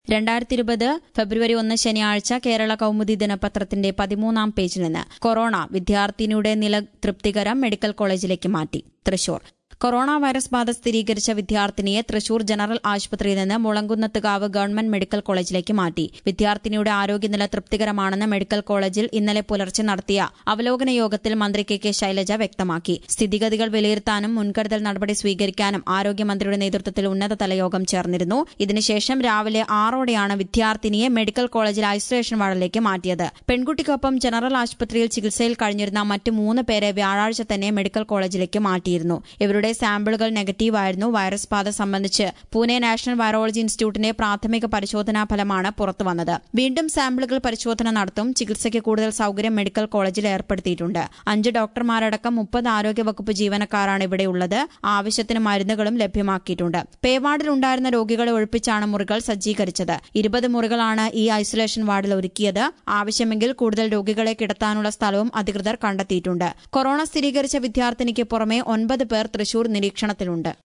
രണ്ടായിരത്തി ഇരുപത് ഫെബ്രുവരി ഒന്ന് ശനിയാഴ്ച കേരള കൗമുദി ദിനപത്രത്തിന്റെ പതിമൂന്നാം പേജിൽ നിന്ന് കൊറോണ വിദ്യാർത്ഥിനിയുടെ നില തൃപ്തികരം മെഡിക്കൽ കോളേജിലേക്ക് മാറ്റി തൃശൂർ കൊറോണ വൈറസ് ബാധ സ്ഥിരീകരിച്ച വിദ്യാർത്ഥിനിയെ തൃശൂർ ജനറൽ ആശുപത്രിയിൽ നിന്ന് മുളങ്കുന്നത്തുകാവ് ഗവൺമെന്റ് മെഡിക്കൽ കോളേജിലേക്ക് മാറ്റി വിദ്യാർത്ഥിനിയുടെ ആരോഗ്യനില തൃപ്തികരമാണെന്ന് മെഡിക്കൽ കോളേജിൽ ഇന്നലെ പുലർച്ചെ നടത്തിയ അവലോകന യോഗത്തിൽ മന്ത്രി കെ കെ ശൈലജ വ്യക്തമാക്കി സ്ഥിതിഗതികൾ വിലയിരുത്താനും മുൻകരുതൽ നടപടി സ്വീകരിക്കാനും ആരോഗ്യമന്ത്രിയുടെ നേതൃത്വത്തിൽ ഉന്നതതല യോഗം ചേർന്നിരുന്നു ഇതിനുശേഷം രാവിലെ ആറോടെയാണ് വിദ്യാർത്ഥിനിയെ മെഡിക്കൽ കോളേജിൽ ഐസൊലേഷൻ വാർഡിലേക്ക് മാറ്റിയത് പെൺകുട്ടിക്കൊപ്പം ജനറൽ ആശുപത്രിയിൽ ചികിത്സയിൽ കഴിഞ്ഞിരുന്ന മറ്റ് മൂന്ന് പേരെ വ്യാഴാഴ്ച തന്നെ മെഡിക്കൽ കോളേജിലേക്ക് മാറ്റിയിരുന്നു ഇവരുടെ സാമ്പിളുകൾ നെഗറ്റീവായിരുന്നു വൈറസ് ബാധ സംബന്ധിച്ച് പൂനെ നാഷണൽ വൈറോളജി ഇൻസ്റ്റിറ്റ്യൂട്ടിന്റെ പ്രാഥമിക പരിശോധനാ ഫലമാണ് പുറത്തുവന്നത് വീണ്ടും സാമ്പിളുകൾ പരിശോധന നടത്തും ചികിത്സയ്ക്ക് കൂടുതൽ സൌകര്യം മെഡിക്കൽ കോളേജിൽ ഏർപ്പെടുത്തിയിട്ടുണ്ട് അഞ്ച് ഡോക്ടർമാരടക്കം മുപ്പത് ആരോഗ്യവകുപ്പ് ജീവനക്കാരാണ് ഇവിടെയുള്ളത് ആവശ്യത്തിന് മരുന്നുകളും ലഭ്യമാക്കിയിട്ടുണ്ട് പേവാർഡിൽ ഉണ്ടായിരുന്ന രോഗികളെ ഒഴിപ്പിച്ചാണ് മുറികൾ സജ്ജീകരിച്ചത് ഇരുപത് മുറികളാണ് ഈ ഐസൊലേഷൻ വാർഡിൽ ഒരുക്കിയത് ആവശ്യമെങ്കിൽ കൂടുതൽ രോഗികളെ കിടത്താനുള്ള സ്ഥലവും അധികൃതർ കണ്ടെത്തിയിട്ടുണ്ട് കൊറോണ സ്ഥിരീകരിച്ച വിദ്യാർത്ഥിനിക്ക് പുറമെ ഒൻപത് പേർ തൃശൂർ നിരീക്ഷണത്തിലുണ്ട്